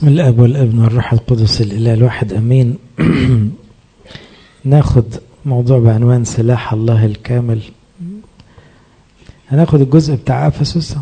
بسم الاب والابن والروح القدس الاله الواحد امين ناخد موضوع بعنوان سلاح الله الكامل هناخد الجزء بتاع افسس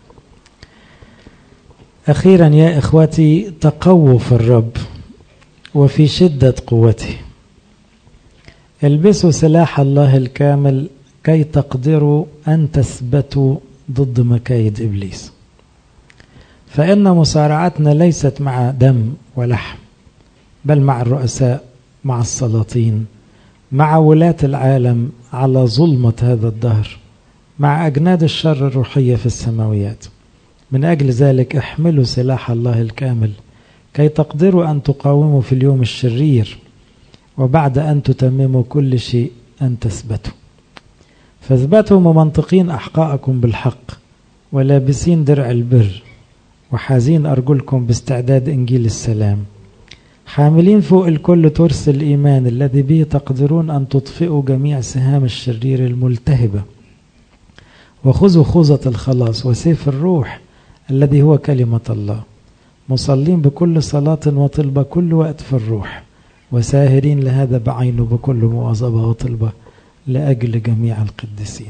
اخيرا يا اخوتي تقووا في الرب وفي شده قوته البسوا سلاح الله الكامل كي تقدروا ان تثبتوا ضد مكايد ابليس فإن مصارعتنا ليست مع دم ولحم بل مع الرؤساء مع السلاطين مع ولاة العالم على ظلمة هذا الدهر مع أجناد الشر الروحية في السماويات من أجل ذلك احملوا سلاح الله الكامل كي تقدروا أن تقاوموا في اليوم الشرير وبعد أن تتمموا كل شيء أن تثبتوا فاثبتوا ممنطقين أحقاءكم بالحق ولابسين درع البر وحازين أرجلكم باستعداد إنجيل السلام حاملين فوق الكل ترس الإيمان الذي به تقدرون أن تطفئوا جميع سهام الشرير الملتهبة وخذوا خوذة الخلاص وسيف الروح الذي هو كلمة الله مصلين بكل صلاة وطلبة كل وقت في الروح وساهرين لهذا بعينه بكل مواظبة وطلبة لأجل جميع القديسين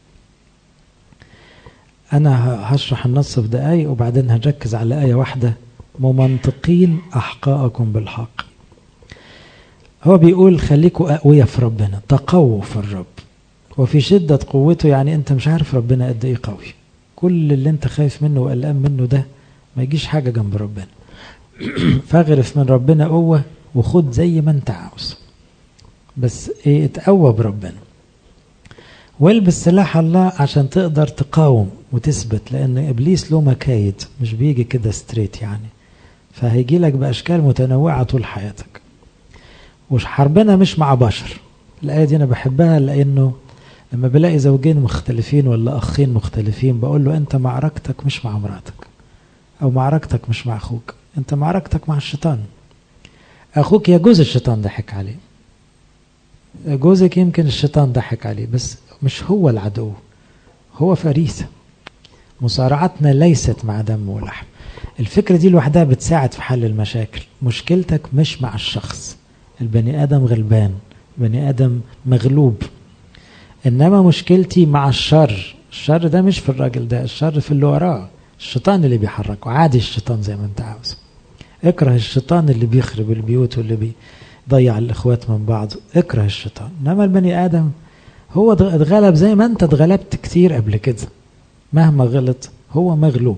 أنا هشرح النص في دقايق وبعدين هركز على آية واحدة ممنطقين أحقاءكم بالحق هو بيقول خليكوا أقوياء في ربنا تقووا في الرب وفي شدة قوته يعني أنت مش عارف ربنا قد إيه قوي كل اللي أنت خايف منه وقلقان منه ده ما يجيش حاجة جنب ربنا فاغرف من ربنا قوة وخد زي ما أنت عاوز بس إيه اتقوى بربنا والبس سلاح الله عشان تقدر تقاوم وتثبت لان ابليس له مكايد مش بيجي كده ستريت يعني فهيجي لك باشكال متنوعه طول حياتك وحربنا مش مع بشر الايه دي انا بحبها لانه لما بلاقي زوجين مختلفين ولا اخين مختلفين بقول له انت معركتك مش مع مراتك او معركتك مش مع اخوك انت معركتك مع الشيطان اخوك يجوز الشيطان ضحك عليه جوزك يمكن الشيطان ضحك عليه بس مش هو العدو هو فريسة مصارعتنا ليست مع دم ولحم الفكرة دي لوحدها بتساعد في حل المشاكل مشكلتك مش مع الشخص البني آدم غلبان بني آدم مغلوب إنما مشكلتي مع الشر الشر ده مش في الراجل ده الشر في اللي وراه الشيطان اللي بيحركه عادي الشيطان زي ما انت عاوز اكره الشيطان اللي بيخرب البيوت واللي بيضيع الإخوات من بعض اكره الشيطان إنما البني آدم هو اتغلب زي ما انت اتغلبت كتير قبل كده مهما غلط هو مغلوب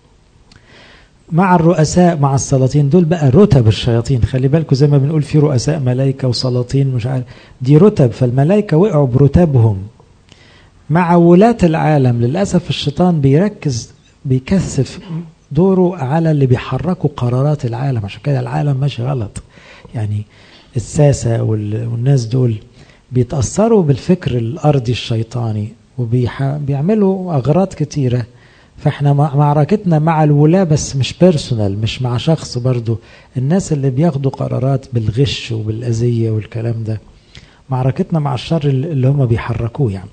مع الرؤساء مع السلاطين دول بقى رتب الشياطين خلي بالكم زي ما بنقول في رؤساء ملائكة وسلاطين مش عارف دي رتب فالملائكة وقعوا برتبهم مع ولاة العالم للأسف الشيطان بيركز بيكثف دوره على اللي بيحركوا قرارات العالم عشان كده العالم ماشي غلط يعني الساسة والناس دول بيتأثروا بالفكر الأرضي الشيطاني وبيعملوا أغراض كتيرة فاحنا معركتنا مع الولاة بس مش بيرسونال مش مع شخص برضو الناس اللي بياخدوا قرارات بالغش وبالأذية والكلام ده معركتنا مع الشر اللي هم بيحركوه يعني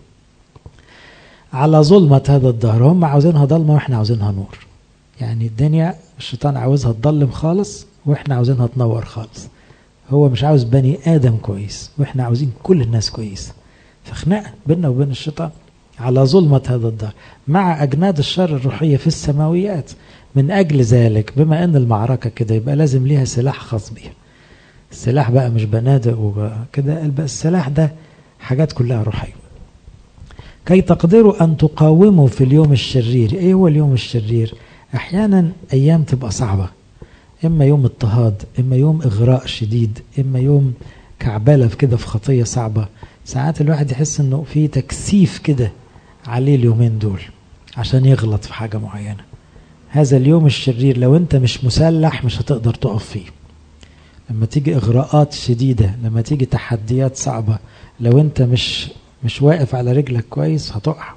على ظلمة هذا الدهر هم عاوزينها ضلمة واحنا عاوزينها نور يعني الدنيا الشيطان عاوزها تضلم خالص واحنا عاوزينها تنور خالص هو مش عاوز بني ادم كويس واحنا عاوزين كل الناس كويس فخناقه بيننا وبين الشيطان على ظلمة هذا الدهر مع أجناد الشر الروحية في السماويات من أجل ذلك بما أن المعركة كده يبقى لازم ليها سلاح خاص بيها السلاح بقى مش بنادق وكده السلاح ده حاجات كلها روحية كي تقدروا أن تقاوموا في اليوم الشرير إيه هو اليوم الشرير أحيانا أيام تبقى صعبة إما يوم اضطهاد إما يوم إغراء شديد إما يوم كعبلة في كده في خطية صعبة ساعات الواحد يحس إنه في تكثيف كده عليه اليومين دول عشان يغلط في حاجة معينة هذا اليوم الشرير لو أنت مش مسلح مش هتقدر تقف فيه لما تيجي إغراءات شديدة لما تيجي تحديات صعبة لو أنت مش مش واقف على رجلك كويس هتقع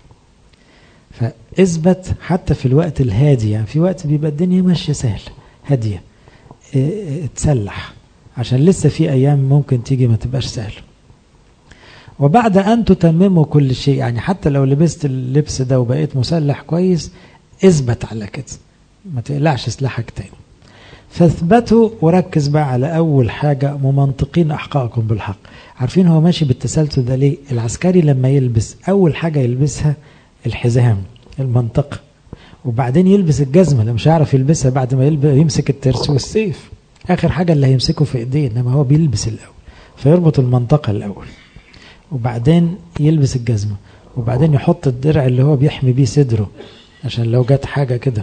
فاثبت حتى في الوقت الهادي يعني في وقت بيبقى الدنيا ماشية سهل هادية تسلح عشان لسه في ايام ممكن تيجي ما تبقاش سهل وبعد ان تتمموا كل شيء يعني حتى لو لبست اللبس ده وبقيت مسلح كويس اثبت على كده ما تقلعش سلاحك تاني فاثبتوا وركز بقى على أول حاجة ممنطقين أحقائكم بالحق عارفين هو ماشي بالتسلسل ده ليه العسكري لما يلبس أول حاجة يلبسها الحزام المنطقة وبعدين يلبس الجزمة اللي مش هيعرف يلبسها بعد ما يمسك الترس والسيف آخر حاجة اللي هيمسكه في إيديه إنما هو بيلبس الأول فيربط المنطقة الأول وبعدين يلبس الجزمة وبعدين يحط الدرع اللي هو بيحمي بيه صدره عشان لو جت حاجة كده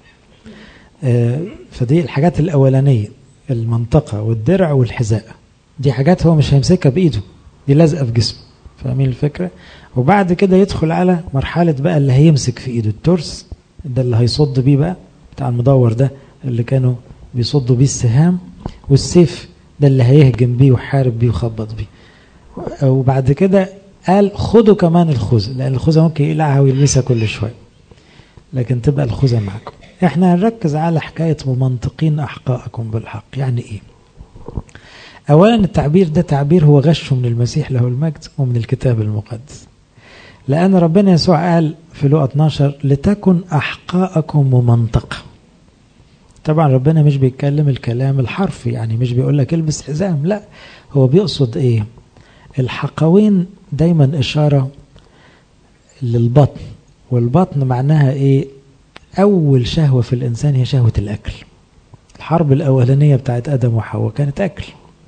آه فدي الحاجات الأولانية المنطقة والدرع والحذاء دي حاجات هو مش هيمسكها بإيده دي لازقة في جسمه فاهمين الفكرة وبعد كده يدخل على مرحلة بقى اللي هيمسك في إيده الترس ده اللي هيصد بيه بقى بتاع المدور ده اللي كانوا بيصدوا بيه السهام والسيف ده اللي هيهجم بيه ويحارب بيه ويخبط بيه وبعد كده قال خدوا كمان الخوذة لأن الخوذة ممكن يقلعها ويلبسها كل شوية لكن تبقى الخوذة معكم احنا هنركز على حكاية ممنطقين أحقائكم بالحق يعني ايه أولا التعبير ده تعبير هو غشه من المسيح له المجد ومن الكتاب المقدس لأن ربنا يسوع قال في لقى 12 لتكن أحقاءكم ممنطقة طبعا ربنا مش بيتكلم الكلام الحرفي يعني مش بيقول لك البس حزام لا هو بيقصد ايه الحقوين دايما إشارة للبطن والبطن معناها ايه أول شهوة في الإنسان هي شهوة الأكل الحرب الأولانية بتاعت آدم وحواء كانت أكل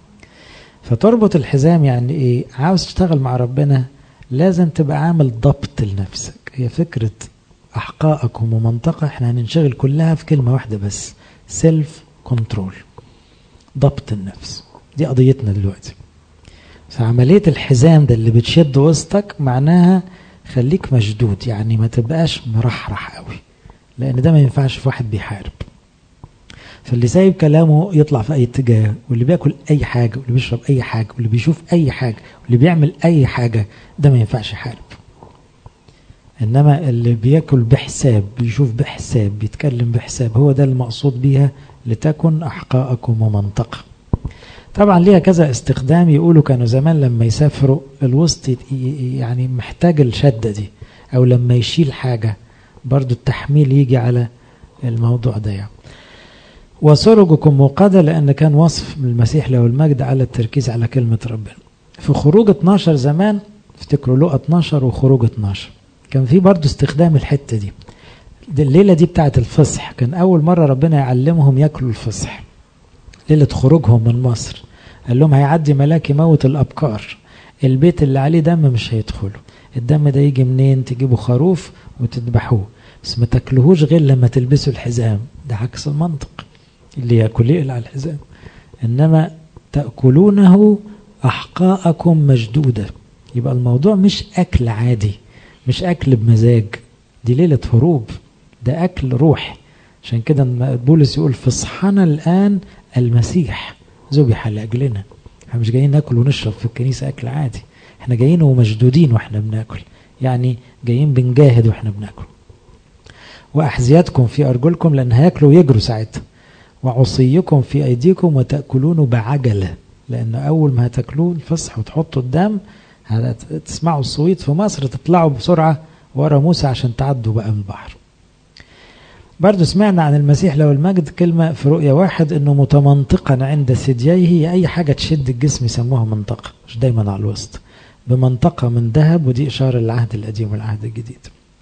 فتربط الحزام يعني ايه عاوز تشتغل مع ربنا لازم تبقى عامل ضبط لنفسك هي فكرة أحقائكم ومنطقة احنا هننشغل كلها في كلمة واحدة بس سيلف كنترول ضبط النفس دي قضيتنا دلوقتي فعملية الحزام ده اللي بتشد وسطك معناها خليك مشدود يعني ما تبقاش مرحرح قوي لأن ده ما ينفعش في واحد بيحارب فاللي سايب كلامه يطلع في أي اتجاه واللي بياكل أي حاجة واللي بيشرب أي حاجة واللي بيشوف أي حاجة واللي بيعمل أي حاجة ده ما ينفعش يحارب إنما اللي بياكل بحساب بيشوف بحساب بيتكلم بحساب هو ده المقصود بيها لتكن أحقاءكم ومنطقة طبعا ليها كذا استخدام يقولوا كانوا زمان لما يسافروا الوسط يعني محتاج الشدة دي أو لما يشيل حاجة برضو التحميل يجي على الموضوع ده يعني. وسرجكم موقدة لأن كان وصف من المسيح له المجد على التركيز على كلمة ربنا في خروج 12 زمان افتكروا لقى 12 وخروج 12 كان في برضو استخدام الحتة دي. دي الليلة دي بتاعت الفصح كان أول مرة ربنا يعلمهم ياكلوا الفصح ليلة خروجهم من مصر قال لهم هيعدي ملاك يموت الأبكار البيت اللي عليه دم مش هيدخله الدم ده يجي منين تجيبوا خروف وتذبحوه بس ما تاكلوهوش غير لما تلبسوا الحزام ده عكس المنطق اللي ياكل يقلع الحزام انما تاكلونه احقاءكم مشدوده يبقى الموضوع مش اكل عادي مش اكل بمزاج دي ليله هروب ده اكل روح عشان كده بولس يقول فصحنا الان المسيح ذبح لاجلنا احنا مش جايين ناكل ونشرب في الكنيسه اكل عادي احنا جايين ومشدودين واحنا بناكل يعني جايين بنجاهد واحنا بناكل واحذيتكم في ارجلكم لان هياكلوا ويجروا ساعتها وعصيكم في ايديكم وتاكلون بعجله لان اول ما هتاكلوه الفصح وتحطوا الدم هتسمعوا الصويت في مصر تطلعوا بسرعه ورا موسى عشان تعدوا بقى من البحر برضو سمعنا عن المسيح لو المجد كلمة في رؤية واحد انه متمنطقا عند ثدييه اي حاجة تشد الجسم يسموها منطقة مش دايما على الوسط بمنطقة من ذهب ودي اشارة للعهد القديم والعهد الجديد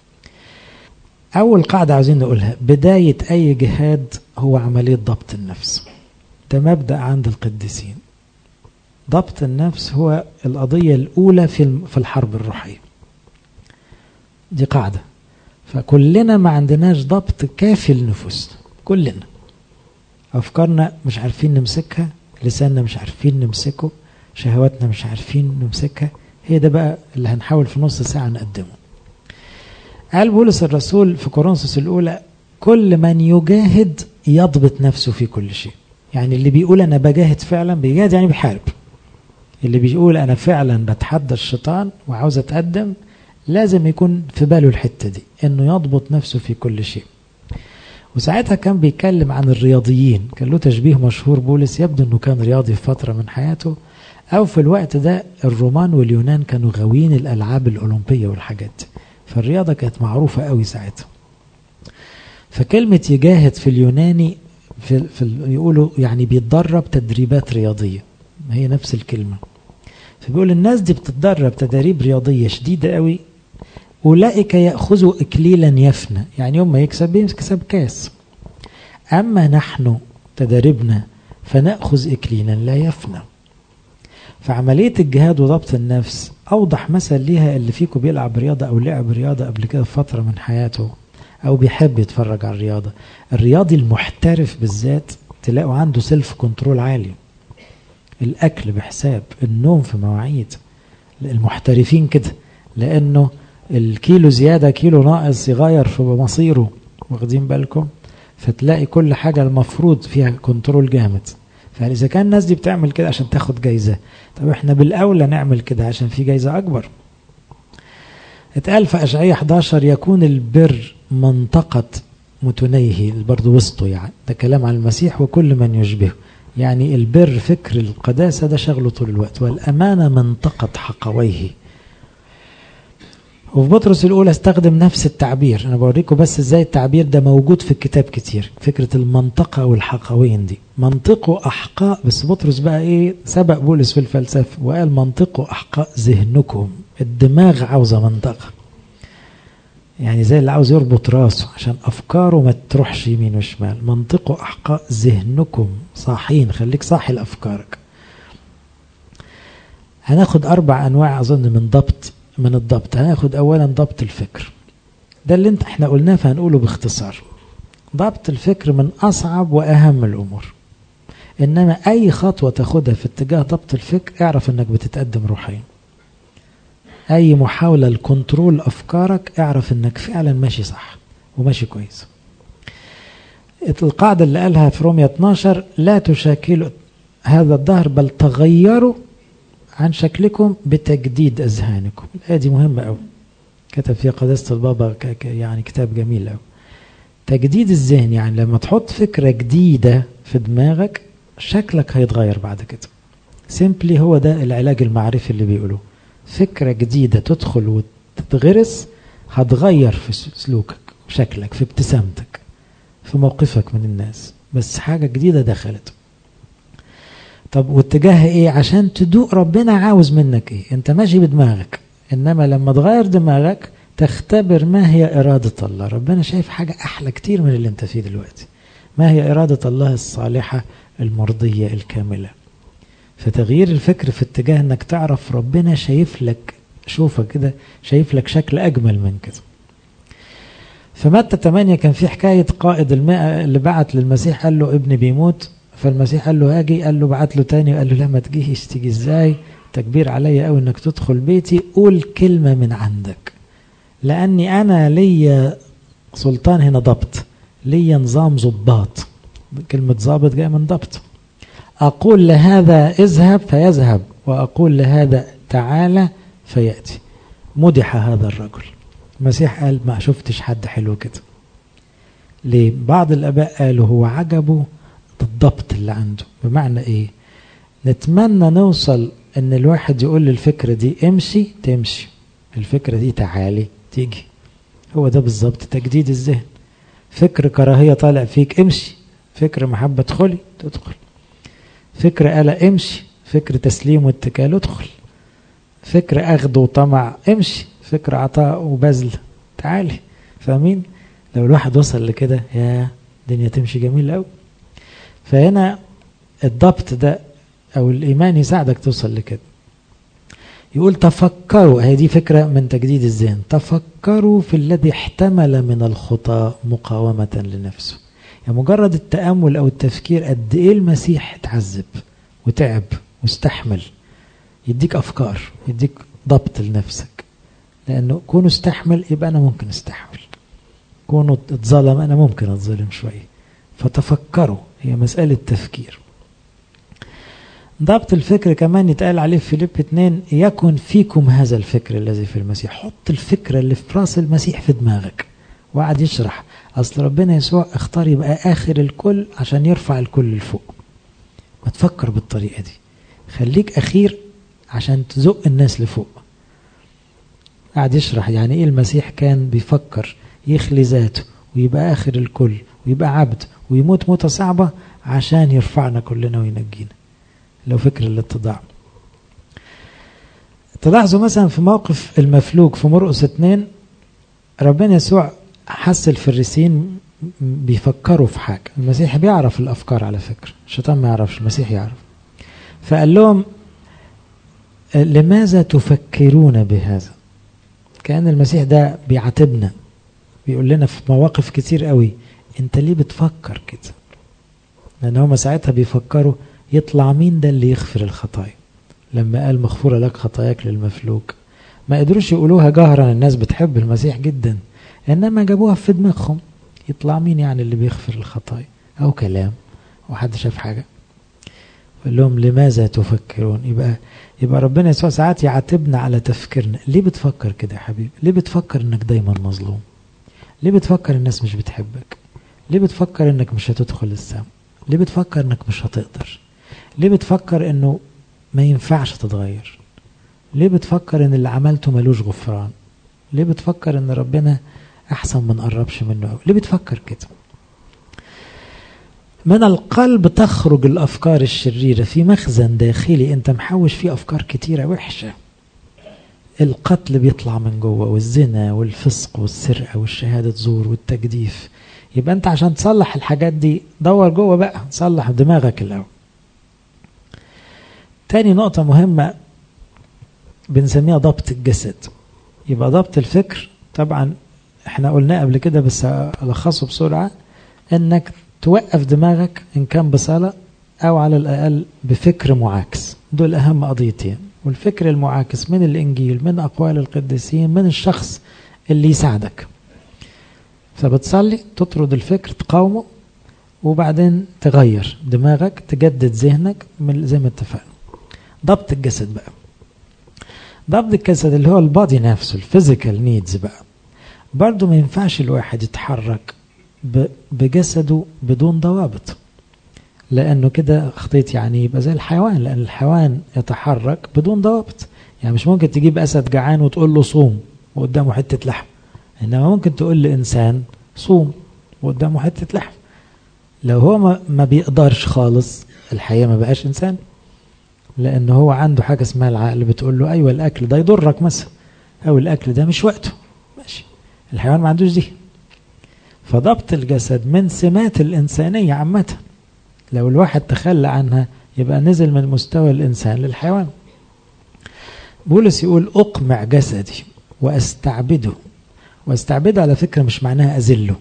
اول قاعدة عاوزين نقولها بداية اي جهاد هو عملية ضبط النفس ده مبدأ عند القديسين ضبط النفس هو القضية الأولى في في الحرب الروحية دي قاعدة فكلنا ما عندناش ضبط كافي لنفوسنا كلنا أفكارنا مش عارفين نمسكها لساننا مش عارفين نمسكه شهواتنا مش عارفين نمسكها هي ده بقى اللي هنحاول في نص ساعة نقدمه قال بولس الرسول في كورنثوس الأولى كل من يجاهد يضبط نفسه في كل شيء يعني اللي بيقول أنا بجاهد فعلا بيجاهد يعني بيحارب اللي بيقول أنا فعلا بتحدى الشيطان وعاوز أتقدم لازم يكون في باله الحتة دي انه يضبط نفسه في كل شيء وساعتها كان بيتكلم عن الرياضيين كان له تشبيه مشهور بولس يبدو انه كان رياضي في فترة من حياته او في الوقت ده الرومان واليونان كانوا غاويين الالعاب الاولمبية والحاجات دي فالرياضة كانت معروفة قوي ساعتها فكلمة يجاهد في اليوناني في, في يقولوا يعني بيتدرب تدريبات رياضية ما هي نفس الكلمة فبيقول الناس دي بتتدرب تدريب رياضية شديدة قوي أولئك يأخذوا إكليلا يفنى يعني يوم ما يكسب يكسب كاس أما نحن تدربنا فنأخذ إكليلا لا يفنى فعملية الجهاد وضبط النفس أوضح مثل ليها اللي فيكم بيلعب رياضة أو لعب رياضة قبل كده في فترة من حياته أو بيحب يتفرج على الرياضة الرياضي المحترف بالذات تلاقوا عنده سيلف كنترول عالي الأكل بحساب النوم في مواعيد المحترفين كده لأنه الكيلو زيادة كيلو ناقص يغير في مصيره واخدين بالكم فتلاقي كل حاجة المفروض فيها كنترول جامد فإذا كان الناس دي بتعمل كده عشان تاخد جايزة طب احنا بالأولى نعمل كده عشان في جايزة أكبر اتقال في أشعية 11 يكون البر منطقة متنيه برضه وسطه يعني ده كلام عن المسيح وكل من يشبهه يعني البر فكر القداسة ده شغله طول الوقت والأمانة منطقة حقويه وفي بطرس الأولى استخدم نفس التعبير أنا بوريكم بس إزاي التعبير ده موجود في الكتاب كتير فكرة المنطقة والحقوين دي منطقه أحقاء بس بطرس بقى إيه سبق بولس في الفلسفة وقال منطقه أحقاء ذهنكم الدماغ عاوزة منطقة يعني زي اللي عاوز يربط راسه عشان أفكاره ما تروحش يمين وشمال منطقه أحقاء ذهنكم صاحين خليك صاحي لأفكارك هناخد أربع أنواع أظن من ضبط من الضبط هناخد أولا ضبط الفكر ده اللي انت احنا قلناه فهنقوله باختصار ضبط الفكر من أصعب وأهم الأمور إنما أي خطوة تاخدها في اتجاه ضبط الفكر اعرف إنك بتتقدم روحيا أي محاولة لكنترول أفكارك اعرف إنك فعلا ماشي صح وماشي كويس القاعدة اللي قالها في رومية 12 لا تشاكلوا هذا الظهر بل تغيروا عن شكلكم بتجديد أذهانكم الآية دي مهمة أوي كتب فيها قداسة البابا يعني كتاب جميل أوي تجديد الذهن يعني لما تحط فكرة جديدة في دماغك شكلك هيتغير بعد كده سيمبلي هو ده العلاج المعرفي اللي بيقولوه فكرة جديدة تدخل وتتغرس هتغير في سلوكك في شكلك في ابتسامتك في موقفك من الناس بس حاجة جديدة دخلت طب واتجاه ايه عشان تدوق ربنا عاوز منك ايه انت ماشي بدماغك انما لما تغير دماغك تختبر ما هي إرادة الله ربنا شايف حاجة أحلى كتير من اللي انت فيه دلوقتي ما هي إرادة الله الصالحة المرضية الكاملة فتغيير الفكر في اتجاه انك تعرف ربنا شايف لك شوفك كده شايف لك شكل أجمل من كده فمتى 8 كان في حكاية قائد المئة اللي بعت للمسيح قال له ابني بيموت فالمسيح قال له هاجي قال له بعت له تاني وقال له لا ما تجيش تيجي ازاي تكبير عليا قوي انك تدخل بيتي قول كلمة من عندك لاني انا ليا سلطان هنا ضبط ليا نظام ضباط كلمة ضابط جاية من ضبط أقول لهذا اذهب فيذهب وأقول لهذا تعالى فيأتي مدح هذا الرجل المسيح قال ما شفتش حد حلو كده ليه بعض الآباء قالوا هو عجبه الضبط اللي عنده بمعنى ايه نتمنى نوصل ان الواحد يقول للفكرة دي امشي تمشي الفكرة دي تعالي تيجي هو ده بالظبط تجديد الذهن فكر كراهية طالع فيك امشي فكر محبة ادخلي تدخل فكر قلق امشي فكر تسليم واتكال ادخل فكر اخذ وطمع امشي فكر عطاء وبذل تعالي فاهمين لو الواحد وصل لكده يا الدنيا تمشي جميل قوي فهنا الضبط ده او الايمان يساعدك توصل لكده يقول تفكروا هي دي فكرة من تجديد الذهن تفكروا في الذي احتمل من الخطى مقاومة لنفسه يعني مجرد التأمل أو التفكير قد إيه المسيح اتعذب وتعب واستحمل يديك أفكار يديك ضبط لنفسك لأنه كونه استحمل يبقى أنا ممكن استحمل كونه اتظلم أنا ممكن أتظلم شوية فتفكروا هي مسألة تفكير ضبط الفكر كمان يتقال عليه في فيليب 2 يكن فيكم هذا الفكر الذي في المسيح حط الفكرة اللي في راس المسيح في دماغك وقعد يشرح أصل ربنا يسوع اختار يبقى آخر الكل عشان يرفع الكل لفوق ما تفكر بالطريقة دي خليك أخير عشان تزق الناس لفوق قعد يشرح يعني إيه المسيح كان بيفكر يخلي ذاته ويبقى آخر الكل ويبقى عبد ويموت موتة صعبة عشان يرفعنا كلنا وينجينا لو فكر الاتضاع تلاحظوا مثلا في موقف المفلوج في مرقس اتنين ربنا يسوع حس الفريسين بيفكروا في حاجة المسيح بيعرف الأفكار على فكرة الشيطان ما يعرفش المسيح يعرف فقال لهم لماذا تفكرون بهذا كأن المسيح ده بيعاتبنا بيقول لنا في مواقف كتير قوي انت ليه بتفكر كده لان هم ساعتها بيفكروا يطلع مين ده اللي يغفر الخطايا لما قال مغفورة لك خطاياك للمفلوج ما قدروش يقولوها جهرا الناس بتحب المسيح جدا انما جابوها في دماغهم يطلع مين يعني اللي بيغفر الخطايا او كلام وحد شاف حاجة قال لهم لماذا تفكرون يبقى يبقى ربنا يسوع ساعات يعاتبنا على تفكيرنا ليه بتفكر كده يا حبيبي ليه بتفكر انك دايما مظلوم ليه بتفكر الناس مش بتحبك ليه بتفكر انك مش هتدخل السما ليه بتفكر انك مش هتقدر ليه بتفكر انه ما ينفعش تتغير ليه بتفكر ان اللي عملته ملوش غفران ليه بتفكر ان ربنا احسن ما نقربش منه أوي ليه بتفكر كده من القلب تخرج الافكار الشريره في مخزن داخلي انت محوش فيه افكار كتيره وحشه القتل بيطلع من جوه والزنا والفسق والسرقه والشهاده زور والتجديف يبقى انت عشان تصلح الحاجات دي دور جوه بقى صلح دماغك الاول تاني نقطة مهمة بنسميها ضبط الجسد يبقى ضبط الفكر طبعا احنا قلناه قبل كده بس ألخصه بسرعة انك توقف دماغك ان كان بصلاة او على الاقل بفكر معاكس دول اهم قضيتين والفكر المعاكس من الانجيل من اقوال القديسين من الشخص اللي يساعدك فبتصلي تطرد الفكر تقاومه وبعدين تغير دماغك تجدد ذهنك من زي ما اتفقنا ضبط الجسد بقى ضبط الجسد اللي هو البادي نفسه الفيزيكال نيدز بقى برضه ما ينفعش الواحد يتحرك بجسده بدون ضوابط لانه كده خطيت يعني يبقى زي الحيوان لان الحيوان يتحرك بدون ضوابط يعني مش ممكن تجيب اسد جعان وتقول له صوم وقدامه حته لحم انما ممكن تقول لانسان صوم وقدامه حته لحم لو هو ما, ما بيقدرش خالص الحقيقه ما بقاش انسان لان هو عنده حاجه اسمها العقل بتقول له ايوه الاكل ده يضرك مثلا او الاكل ده مش وقته ماشي الحيوان ما عندوش دي فضبط الجسد من سمات الانسانيه عامه لو الواحد تخلى عنها يبقى نزل من مستوى الانسان للحيوان بولس يقول اقمع جسدي واستعبده واستعبده على فكره مش معناها اذله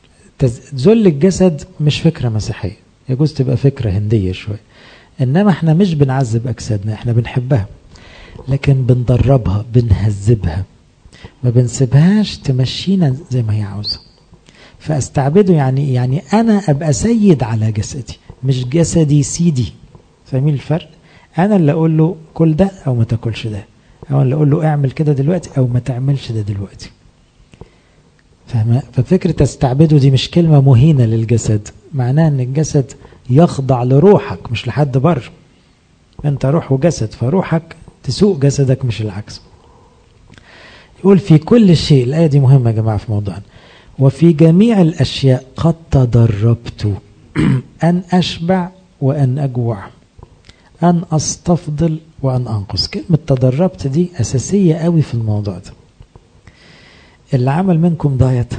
ذل الجسد مش فكره مسيحيه يجوز تبقى فكره هنديه شويه انما احنا مش بنعذب اجسادنا احنا بنحبها لكن بندربها بنهذبها ما بنسيبهاش تمشينا زي ما هي عاوزه فاستعبده يعني يعني انا ابقى سيد على جسدي مش جسدي سيدي فاهمين الفرق انا اللي اقول له كل ده او ما تاكلش ده او اللي اقول له اعمل كده دلوقتي او ما تعملش ده دلوقتي فاهمة ففكرة استعبده دي مش كلمة مهينة للجسد معناها ان الجسد يخضع لروحك مش لحد بره انت روح وجسد فروحك تسوق جسدك مش العكس يقول في كل شيء الآية دي مهمة يا جماعة في موضوعنا وفي جميع الأشياء قد تدربت أن أشبع وأن أجوع أن أستفضل وأن أنقص كلمة تدربت دي أساسية قوي في الموضوع ده اللي عمل منكم دايت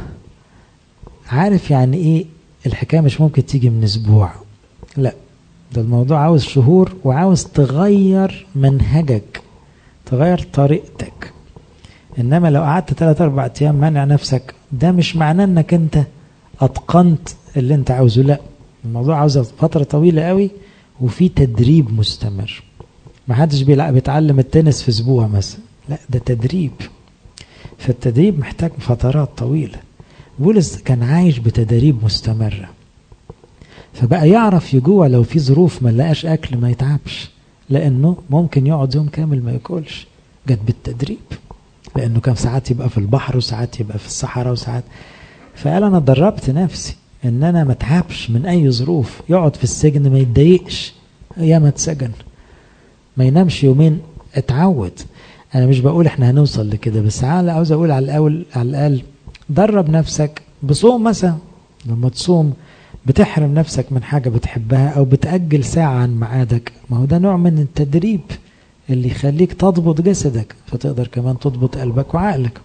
عارف يعني ايه الحكايه مش ممكن تيجي من اسبوع لا ده الموضوع عاوز شهور وعاوز تغير منهجك تغير طريقتك انما لو قعدت 3 4 ايام مانع نفسك ده مش معناه انك انت اتقنت اللي انت عاوزه لا الموضوع عاوز فتره طويله قوي وفي تدريب مستمر ما حدش بيتعلم التنس في اسبوع مثلا لا ده تدريب فالتدريب محتاج فترات طويلة بولس كان عايش بتدريب مستمرة فبقى يعرف يجوع لو في ظروف ما لقاش أكل ما يتعبش لأنه ممكن يقعد يوم كامل ما ياكلش جت بالتدريب لأنه كان ساعات يبقى في البحر وساعات يبقى في الصحراء وساعات فقال أنا دربت نفسي إن أنا ما اتعبش من أي ظروف يقعد في السجن ما يتضايقش ياما اتسجن ما ينامش يومين اتعود انا مش بقول احنا هنوصل لكده بس على عاوز اقول على الاول على الاقل درب نفسك بصوم مثلا لما تصوم بتحرم نفسك من حاجة بتحبها أو بتأجل ساعة عن ميعادك ما هو ده نوع من التدريب اللي يخليك تضبط جسدك فتقدر كمان تضبط قلبك وعقلك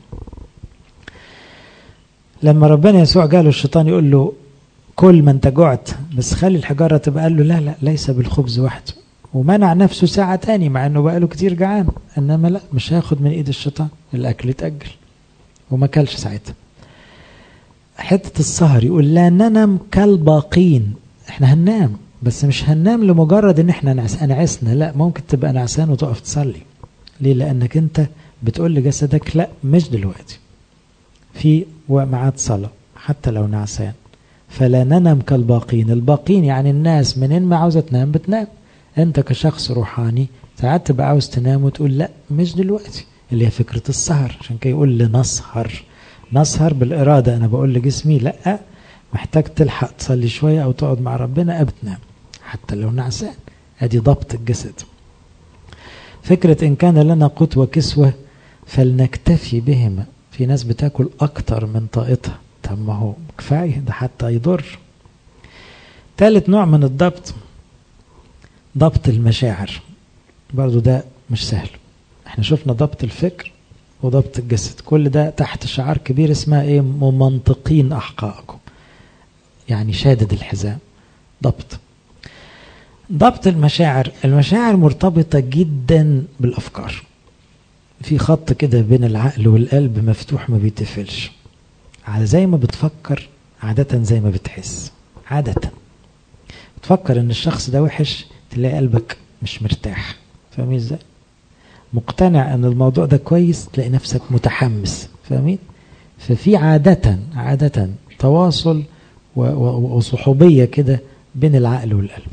لما ربنا يسوع قاله الشيطان يقول له كل ما انت جعت بس خلي الحجارة تبقى قال له لا لا ليس بالخبز وحده ومنع نفسه ساعة تاني مع انه بقاله كتير جعان انما لا مش هياخد من ايد الشيطان الاكل اتأجل وما كلش ساعتها حتة السهر يقول لا ننم كالباقين احنا هننام بس مش هننام لمجرد ان احنا نعس نعسنا لا ممكن تبقى نعسان وتقف تصلي ليه لانك انت بتقول لجسدك لا مش دلوقتي في ميعاد صلاة حتى لو نعسان فلا ننم كالباقين الباقين يعني الناس منين ما عاوزة تنام بتنام انت كشخص روحاني ساعات تبقى عاوز تنام وتقول لا مش دلوقتي اللي هي فكرة السهر عشان كده يقول لنسهر نسهر بالإرادة أنا بقول لجسمي لا محتاج تلحق تصلي شوية أو تقعد مع ربنا قبل تنام حتى لو نعسان ادي ضبط الجسد فكرة إن كان لنا قوت وكسوة فلنكتفي بهما في ناس بتاكل أكتر من طاقتها طب ما هو كفاية ده حتى يضر ثالث نوع من الضبط ضبط المشاعر برضو ده مش سهل احنا شفنا ضبط الفكر وضبط الجسد كل ده تحت شعار كبير اسمها ايه ممنطقين احقائكم يعني شادد الحزام ضبط ضبط المشاعر المشاعر مرتبطة جدا بالأفكار في خط كده بين العقل والقلب مفتوح ما بيتقفلش على زي ما بتفكر عادة زي ما بتحس عادة تفكر ان الشخص ده وحش تلاقي قلبك مش مرتاح فاهمين ازاي مقتنع ان الموضوع ده كويس تلاقي نفسك متحمس فاهمين ففي عادة عادة تواصل وصحوبية كده بين العقل والقلب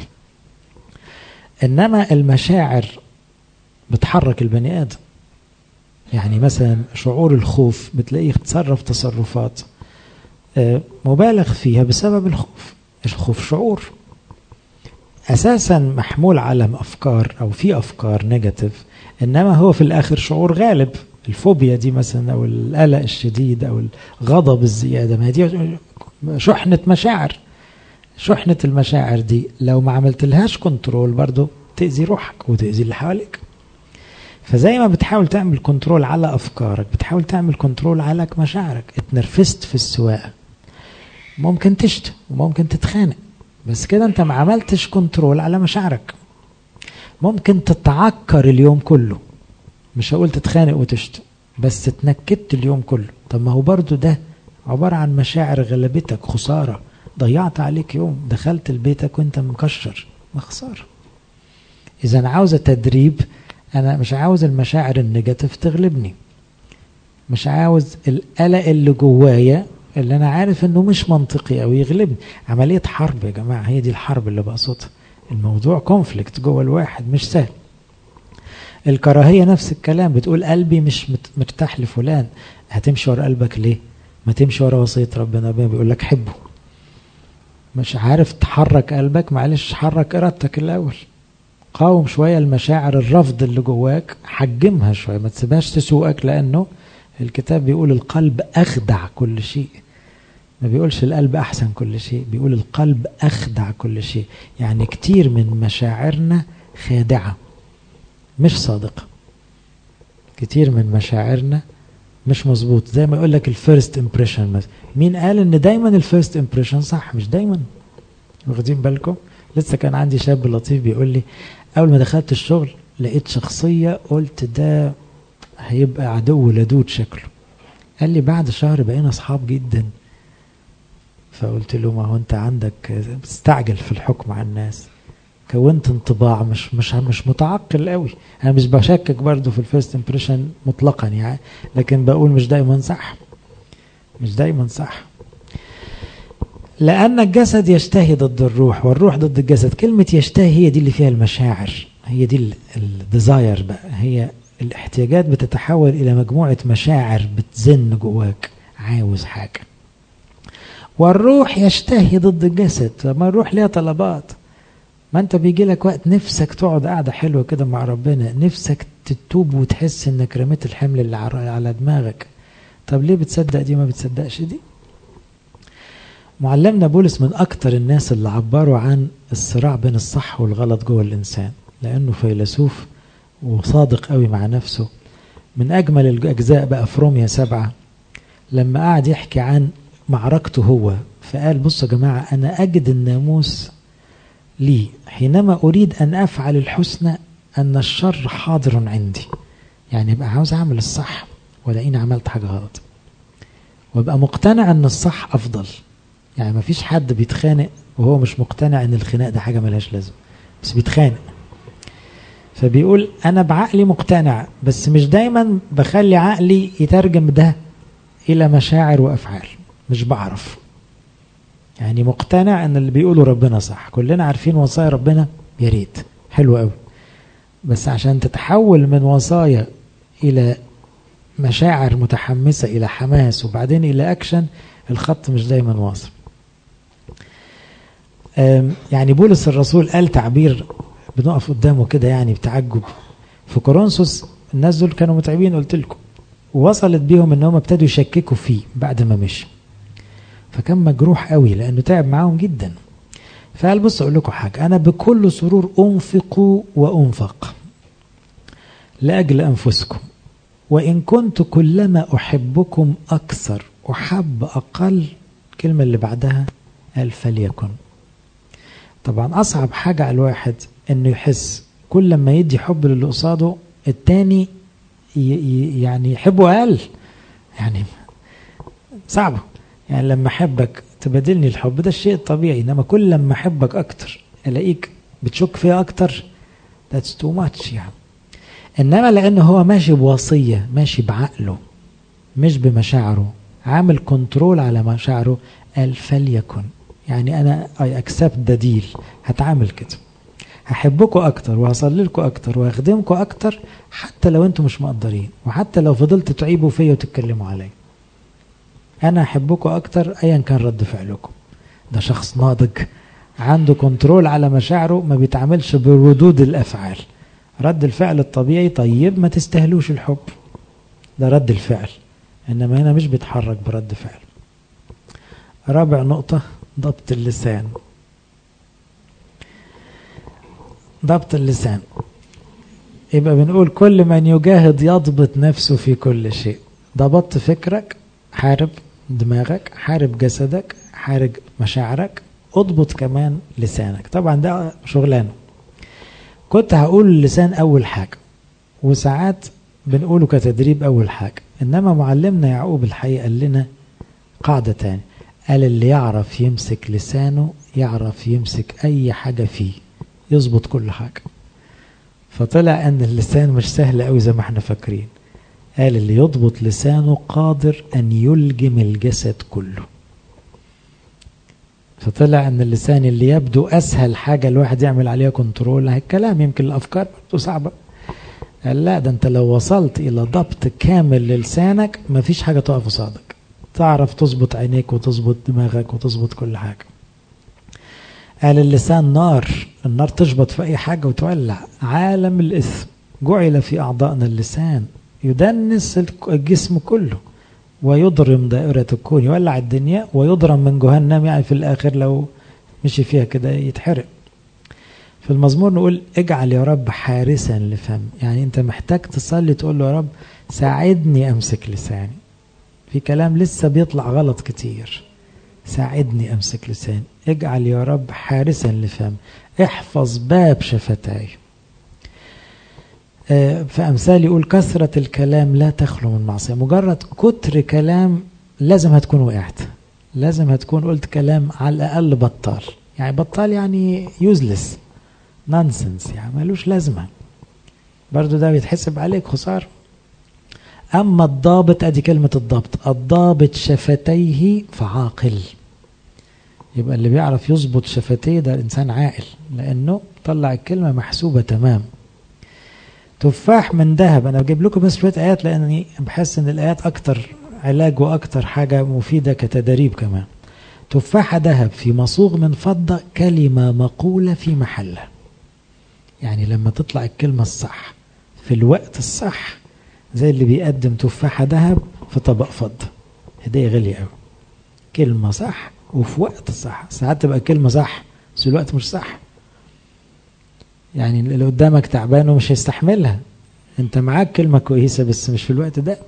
انما المشاعر بتحرك البني ادم يعني مثلا شعور الخوف بتلاقيه يتصرف تصرفات مبالغ فيها بسبب الخوف الخوف شعور اساسا محمول على افكار او في افكار نيجاتيف انما هو في الاخر شعور غالب الفوبيا دي مثلا او القلق الشديد او الغضب الزياده ما دي شحنه مشاعر شحنه المشاعر دي لو ما عملتلهاش كنترول برضو تاذي روحك وتاذي اللي حواليك فزي ما بتحاول تعمل كنترول على افكارك بتحاول تعمل كنترول على مشاعرك اتنرفزت في السواقه ممكن تشتم وممكن تتخانق بس كده انت ما عملتش كنترول على مشاعرك ممكن تتعكر اليوم كله مش هقول تتخانق وتشتم بس اتنكدت اليوم كله طب ما هو برضو ده عبارة عن مشاعر غلبتك خسارة ضيعت عليك يوم دخلت لبيتك وانت مكشر ما خسارة اذا عاوزة تدريب انا مش عاوز المشاعر النيجاتيف تغلبني مش عاوز القلق اللي جوايا اللي انا عارف انه مش منطقي او يغلبني عمليه حرب يا جماعه هي دي الحرب اللي بقصدها الموضوع كونفليكت جوه الواحد مش سهل الكراهيه نفس الكلام بتقول قلبي مش مرتاح لفلان هتمشي ورا قلبك ليه ما تمشي ورا وصيه ربنا بيقول لك حبه مش عارف تحرك قلبك معلش حرك ارادتك الاول قاوم شويه المشاعر الرفض اللي جواك حجمها شويه ما تسيبهاش تسوقك لانه الكتاب بيقول القلب اخدع كل شيء ما بيقولش القلب احسن كل شيء بيقول القلب اخدع كل شيء يعني كتير من مشاعرنا خادعه مش صادقه كتير من مشاعرنا مش مظبوط زي ما يقول لك الفيرست امبريشن مثلا مين قال ان دايما الفيرست امبريشن صح مش دايما واخدين بالكم لسه كان عندي شاب لطيف بيقول لي اول ما دخلت الشغل لقيت شخصيه قلت ده هيبقى عدو لدود شكله قال لي بعد شهر بقينا اصحاب جدا فقلت له ما هو انت عندك بتستعجل في الحكم على الناس كونت انطباع مش مش مش متعقل قوي انا مش بشكك برضه في الفيرست امبريشن مطلقا يعني لكن بقول مش دايما صح مش دايما صح لان الجسد يشتهي ضد الروح والروح ضد الجسد كلمه يشتهي هي دي اللي فيها المشاعر هي دي الديزاير بقى هي الاحتياجات بتتحول الى مجموعه مشاعر بتزن جواك عاوز حاجه والروح يشتهي ضد الجسد فما الروح ليها طلبات ما انت بيجي لك وقت نفسك تقعد قاعده حلوه كده مع ربنا نفسك تتوب وتحس انك رميت الحمل اللي على دماغك طب ليه بتصدق دي ما بتصدقش دي معلمنا بولس من أكتر الناس اللي عبروا عن الصراع بين الصح والغلط جوه الإنسان لأنه فيلسوف وصادق قوي مع نفسه من أجمل الأجزاء بقى في روميا سبعة لما قعد يحكي عن معركته هو فقال بصوا يا جماعة أنا أجد الناموس لي حينما أريد أن أفعل الحسنى أن الشر حاضر عندي يعني يبقى عاوز أعمل الصح ولاقيني عملت حاجة غلط وابقى مقتنع أن الصح أفضل يعني ما فيش حد بيتخانق وهو مش مقتنع أن الخناق ده حاجة ملهاش لازمة بس بيتخانق فبيقول أنا بعقلي مقتنع بس مش دايما بخلي عقلي يترجم ده إلى مشاعر وأفعال مش بعرف يعني مقتنع ان اللي بيقوله ربنا صح كلنا عارفين وصايا ربنا يا ريت حلو قوي بس عشان تتحول من وصايا الى مشاعر متحمسة الى حماس وبعدين الى اكشن الخط مش دايما واصل يعني بولس الرسول قال تعبير بنقف قدامه كده يعني بتعجب في كورنثوس الناس دول كانوا متعبين قلت لكم ووصلت بيهم انهم ابتدوا يشككوا فيه بعد ما مشي فكان مجروح قوي لانه تعب معاهم جدا فقال بص اقول لكم حاجه انا بكل سرور انفق وانفق لاجل انفسكم وان كنت كلما احبكم اكثر احب اقل الكلمه اللي بعدها قال فليكن طبعا اصعب حاجه على الواحد انه يحس كل ما يدي حب للي قصاده التاني يعني يحبه اقل يعني صعبه يعني لما احبك تبادلني الحب ده الشيء الطبيعي انما كل لما احبك اكتر الاقيك بتشك فيها اكتر that's too much يعني انما لانه هو ماشي بوصيه ماشي بعقله مش بمشاعره عامل كنترول على مشاعره قال فليكن يعني انا اي اكسبت ده ديل هتعامل كده هحبكم اكتر وهصلي لكم اكتر وهخدمكم اكتر حتى لو انتم مش مقدرين وحتى لو فضلت تعيبوا فيا وتتكلموا عليا انا احبكم اكتر ايا كان رد فعلكم ده شخص ناضج عنده كنترول على مشاعره ما بيتعاملش بردود الافعال رد الفعل الطبيعي طيب ما تستهلوش الحب ده رد الفعل انما هنا مش بيتحرك برد فعل رابع نقطة ضبط اللسان ضبط اللسان يبقى بنقول كل من يجاهد يضبط نفسه في كل شيء ضبطت فكرك حارب دماغك حارب جسدك حارب مشاعرك اضبط كمان لسانك طبعا ده شغلانه كنت هقول اللسان اول حاجه وساعات بنقوله كتدريب اول حاجه انما معلمنا يعقوب الحقيقه قال لنا قاعده تاني قال اللي يعرف يمسك لسانه يعرف يمسك اي حاجه فيه يظبط كل حاجه فطلع ان اللسان مش سهل قوي زي ما احنا فاكرين قال اللي يضبط لسانه قادر أن يلجم الجسد كله فطلع أن اللسان اللي يبدو أسهل حاجة الواحد يعمل عليها كنترول الكلام يمكن الأفكار برضه صعبة قال لا ده أنت لو وصلت إلى ضبط كامل للسانك مفيش حاجة تقف قصادك تعرف تظبط عينيك وتظبط دماغك وتظبط كل حاجة قال اللسان نار النار تشبط في أي حاجة وتولع عالم الإثم جعل في أعضائنا اللسان يدنس الجسم كله ويضرم دائرة الكون يولع الدنيا ويضرم من جهنم يعني في الآخر لو مشي فيها كده يتحرق في المزمور نقول اجعل يا رب حارسا لفم يعني انت محتاج تصلي تقول له يا رب ساعدني امسك لساني في كلام لسه بيطلع غلط كتير ساعدني امسك لساني اجعل يا رب حارسا لفم احفظ باب شفتاي في أمثال يقول كثرة الكلام لا تخلو من معصية مجرد كتر كلام لازم هتكون وقعت لازم هتكون قلت كلام على الأقل بطال يعني بطال يعني يوزلس نونسنس يعني ملوش لازمة برضو ده بيتحسب عليك خسارة أما الضابط أدي كلمة الضبط الضابط شفتيه فعاقل يبقى اللي بيعرف يظبط شفتيه ده إنسان عاقل لأنه طلع الكلمة محسوبة تمام تفاح من ذهب انا بجيب لكم بس شويه ايات لاني بحس ان الايات اكتر علاج واكتر حاجه مفيده كتدريب كمان تفاحه ذهب في مصوغ من فضه كلمه مقوله في محلها يعني لما تطلع الكلمه الصح في الوقت الصح زي اللي بيقدم تفاحه ذهب في طبق فضه هديه غاليه قوي كلمه صح وفي وقت صح ساعات تبقى كلمة صح بس الوقت مش صح يعني اللي قدامك تعبان ومش هيستحملها انت معاك كلمة كويسة بس مش في الوقت ده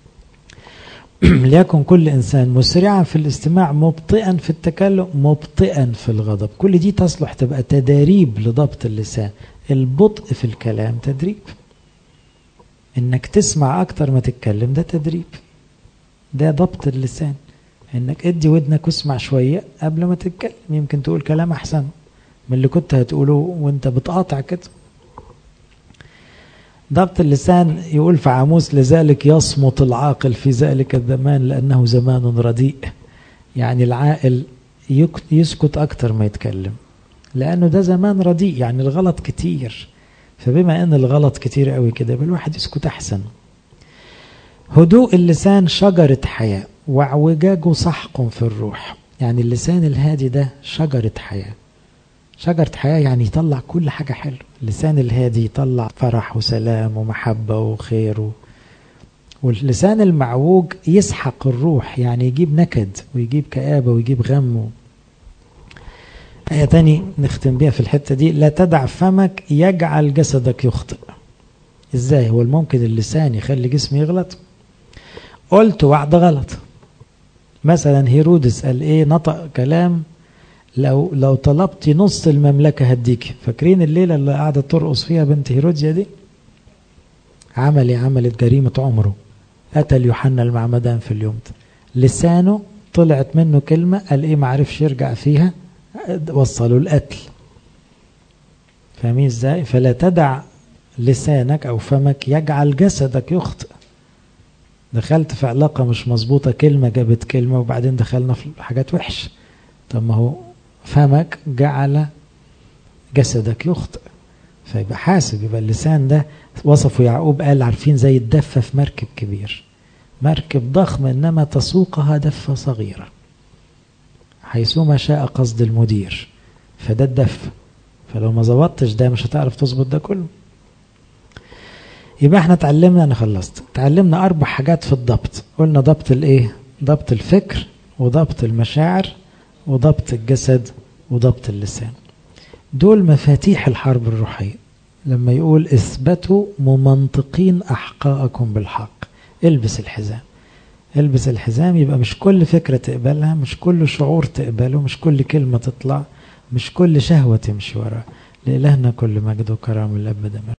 ليكن كل إنسان مسرعا في الاستماع مبطئا في التكلم مبطئا في الغضب كل دي تصلح تبقى تداريب لضبط اللسان البطء في الكلام تدريب انك تسمع اكتر ما تتكلم ده تدريب ده ضبط اللسان انك ادي ودنك واسمع شوية قبل ما تتكلم يمكن تقول كلام احسن من اللي كنت هتقوله وانت بتقاطع كده ضبط اللسان يقول في عاموس لذلك يصمت العاقل في ذلك الزمان لأنه زمان رديء يعني العاقل يسكت أكتر ما يتكلم لأنه ده زمان رديء يعني الغلط كتير فبما أن الغلط كتير قوي كده يبقى الواحد يسكت أحسن هدوء اللسان شجرة حياة واعوجاجه سحق في الروح يعني اللسان الهادي ده شجرة حياة شجرة حياة يعني يطلع كل حاجة حلوة اللسان الهادي يطلع فرح وسلام ومحبة وخير و... واللسان المعوج يسحق الروح يعني يجيب نكد ويجيب كآبة ويجيب غم و... آية تاني نختم بيها في الحتة دي لا تدع فمك يجعل جسدك يخطئ ازاي هو الممكن اللسان يخلي جسمي يغلط قلت وعد غلط مثلا هيرودس قال ايه نطق كلام لو لو طلبتي نص المملكة هديكي فاكرين الليلة اللي قعدت ترقص فيها بنت هيروديا دي عملي عملت جريمة عمره قتل يوحنا المعمدان في اليوم ده لسانه طلعت منه كلمة قال ايه معرفش يرجع فيها وصلوا القتل فاهمين ازاي فلا تدع لسانك او فمك يجعل جسدك يخطئ دخلت في علاقة مش مظبوطة كلمة جابت كلمة وبعدين دخلنا في حاجات وحشة طب ما هو فمك جعل جسدك يخطئ فيبقى حاسب يبقى اللسان ده وصفه يعقوب قال عارفين زي الدفة في مركب كبير مركب ضخم إنما تسوقها دفة صغيرة حيثما شاء قصد المدير فده الدفة فلو ما ظبطتش ده مش هتعرف تظبط ده كله يبقى احنا اتعلمنا انا خلصت اتعلمنا اربع حاجات في الضبط قلنا ضبط الايه ضبط الفكر وضبط المشاعر وضبط الجسد وضبط اللسان دول مفاتيح الحرب الروحية لما يقول اثبتوا ممنطقين أحقاءكم بالحق البس الحزام البس الحزام يبقى مش كل فكرة تقبلها مش كل شعور تقبله مش كل كلمة تطلع مش كل شهوة تمشي وراها لإلهنا كل مجد وكرم الأبد